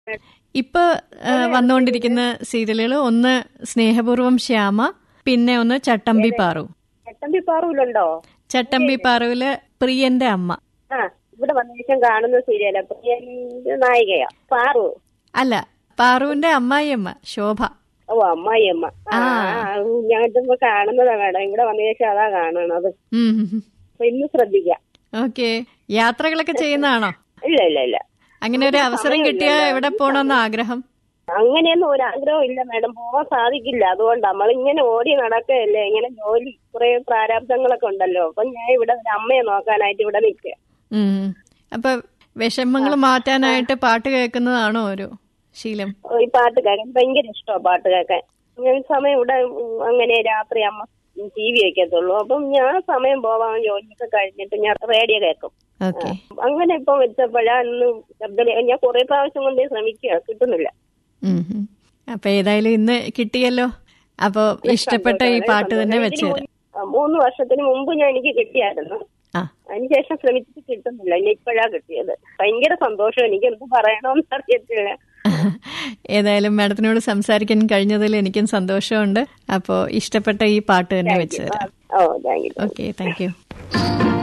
ഇപ്പൊ ആ, വന്നുകൊണ്ടിരിക്കുന്ന സീരിയലുകൾ ഒന്ന് സ്നേഹപൂർവം ശ്യാമ പിന്നെ ഒന്ന് ചട്ടമ്പി പാറു ചട്ടമ്പി പാറൂലുണ്ടോ ചട്ടമ്പി പാറുവില് പ്രിയന്റെ അമ്മ ആ ഇവിടെ വന്ന ശേഷം കാണുന്ന സീരിയല പ്രിയന്റെ നായികയാ പാറു അല്ല പാറുവിന്റെ അമ്മായിയമ്മ ശോഭ ഓ അമ്മായിയമ്മ ആ ഞാൻ ഇപ്പൊ കാണുന്നതാ മേഡം ഇവിടെ വന്ന ശേഷം അതാ കാണണത് അപ്പൊ ഇന്ന് ശ്രദ്ധിക്കാം ഓക്കെ യാത്രകളൊക്കെ ചെയ്യുന്നതാണോ ഇല്ല ഇല്ല ഇല്ല അങ്ങനെ ഒരു അവസരം കിട്ടിയാ എവിടെ പോണമെന്ന് ആഗ്രഹം അങ്ങനെയൊന്നും ഒരു ആഗ്രഹവും ഇല്ല മേഡം പോവാൻ സാധിക്കില്ല അതുകൊണ്ട് നമ്മളിങ്ങനെ ഓടി നടക്കുകയല്ലേ ഇങ്ങനെ ജോലി കുറെ പ്രാരാബ്ദങ്ങളൊക്കെ ഉണ്ടല്ലോ അപ്പൊ ഞാൻ ഇവിടെ ഒരു അമ്മയെ നോക്കാനായിട്ട് ഇവിടെ നിൽക്കുക ഉം. അപ്പൊ വിഷമങ്ങൾ മാറ്റാനായിട്ട് പാട്ട് കേൾക്കുന്നതാണോ ഒരു ശീലം ഈ പാട്ട് കേൾക്കാൻ ഭയങ്കര ഇഷ്ടമാണ് പാട്ട് കേൾക്കാൻ ഞാൻ സമയം ഇവിടെ ഉം, അങ്ങനെ രാത്രി അമ്മ ടി വി വെക്കത്തുള്ളൂ അപ്പം ഞാൻ സമയം പോവാൻ ജോലിയൊക്കെ കഴിഞ്ഞിട്ട് ഞാൻ റേഡിയോ കേൾക്കും ഓക്കെ അങ്ങനെ ഇപ്പൊ വെച്ചപ്പോഴാ ഇന്ന് ശബ്ദ ഞാൻ കുറെ പ്രാവശ്യം കൊണ്ട് ശ്രമിക്കുക കിട്ടുന്നില്ല അപ്പൊ ഏതായാലും ഇന്ന് കിട്ടിയല്ലോ അപ്പൊ ഇഷ്ടപ്പെട്ട ഈ പാട്ട് തന്നെ വെച്ചു തരാം ആ, മൂന്ന് വർഷത്തിന് മുമ്പ് ഞാൻ എനിക്ക് കിട്ടിയായിരുന്നു ആ അതിനുശേഷം ശ്രമിച്ചിട്ട് കിട്ടുന്നില്ല ഇനി ഇപ്പോഴാ കിട്ടിയത് ഭയങ്കര സന്തോഷം എനിക്ക് എന്ത് പറയണമെന്ന് അറിയത്തില്ല ഏതായാലും മാഡത്തിനോട് സംസാരിക്കാൻ കഴിഞ്ഞതിൽ എനിക്കും സന്തോഷമുണ്ട് അപ്പോൾ ഇഷ്ടപ്പെട്ട ഈ പാട്ട് തന്നെ വെച്ചു തരാം ഓ thank you okay thank U